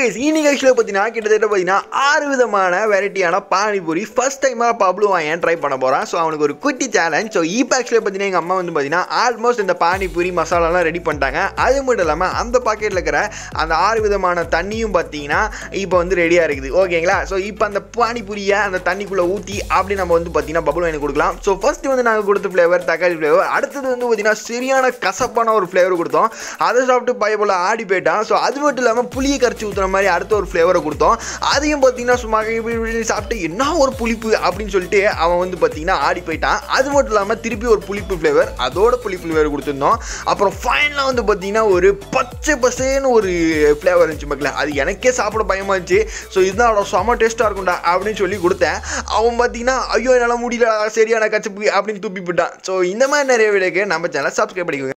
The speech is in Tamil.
கைஸ் இன்னைக்கு ஆக்சுவலாக பார்த்தீங்கன்னா கிட்டத்தட்ட பார்த்தீங்கன்னா ஆறு விதமான வெரைட்டியான பானிபூரி ஃபர்ஸ்ட் டைமாக பப்ளு வாங்கி ட்ரை பண்ண போகிறான் ஸோ அவனுக்கு ஒரு குட்டி சேலஞ்ச் ஸோ இப்போ ஆக்சுவலாக பார்த்தீங்கன்னா எங்கள் அம்மா வந்து பார்த்தீங்கன்னா ஆல்மோஸ்ட் இந்த பானிபூரி மசாலாலாம் ரெடி பண்ணிட்டாங்க அது மட்டும் இல்லாமல் அந்த பாக்கெட்டில் இருக்கிற அந்த ஆறு விதமான தண்ணியும் பார்த்தீங்கன்னா இப்போ வந்து ரெடியாக இருக்குது ஓகேங்களா ஸோ இப்போ அந்த பானிபூரியை அந்த தண்ணிக்குள்ளே ஊற்றி அப்படி நம்ம வந்து பார்த்தீங்கன்னா பபுள் வாங்கி கொடுக்கலாம் ஸோ ஃபர்ஸ்ட் வந்து நாங்கள் கொடுத்த ஃப்ளேவர் தக்காளி ஃப்ளேவர் அடுத்தது வந்து பார்த்தீங்கன்னா சரியான கசப்பான ஒரு ஃப்ளேவர் கொடுத்தோம் அதை சாப்பிட்டு பயபோல் ஆடி போயிட்டான் ஸோ அது மட்டும் இல்லாமல் புளியை கரைச்சி ஊற்றுற மாதிரி அடுத்த ஒரு ஃப்ளேவரை கொடுத்தோம் அதையும் பார்த்தீங்கன்னா சும்மா இப்படி இப்படி சாப்பிட்டு என்ன ஒரு புளிப்பு அப்படின்னு சொல்லிட்டு அவன் வந்து பார்த்தீங்கன்னா ஆடி போயிட்டான் அது மட்டும் இல்லாமல் திருப்பி ஒரு புளிப்பு ஃப்ளேவர் அதோட புளிப்பு ஃப்ளேவர் கொடுத்துருந்தோம் அப்புறம் ஃபைனலாக வந்து பார்த்தீங்கன்னா ஒரு பச்சை பசேன்னு ஒரு ஃப்ளேவர் இருந்துச்சு மக்களே அது எனக்கே சாப்பிட பயமா இருந்துச்சு ஸோ இதுதான் அவ்வளோ செம டேஸ்ட்டாக இருக்கும்டா அப்படின்னு சொல்லி கொடுத்தேன் அவன் பார்த்தீங்கன்னா ஐயோ என்னால் முடியல சரியான கச்சப்பு அப்படின்னு துப்பி போட்டான் ஸோ இந்த மாதிரி நிறைய வீடியோக்கு நம்ம சேனல் சப்ஸ்கிரைப் பண்ணிக்கோங்க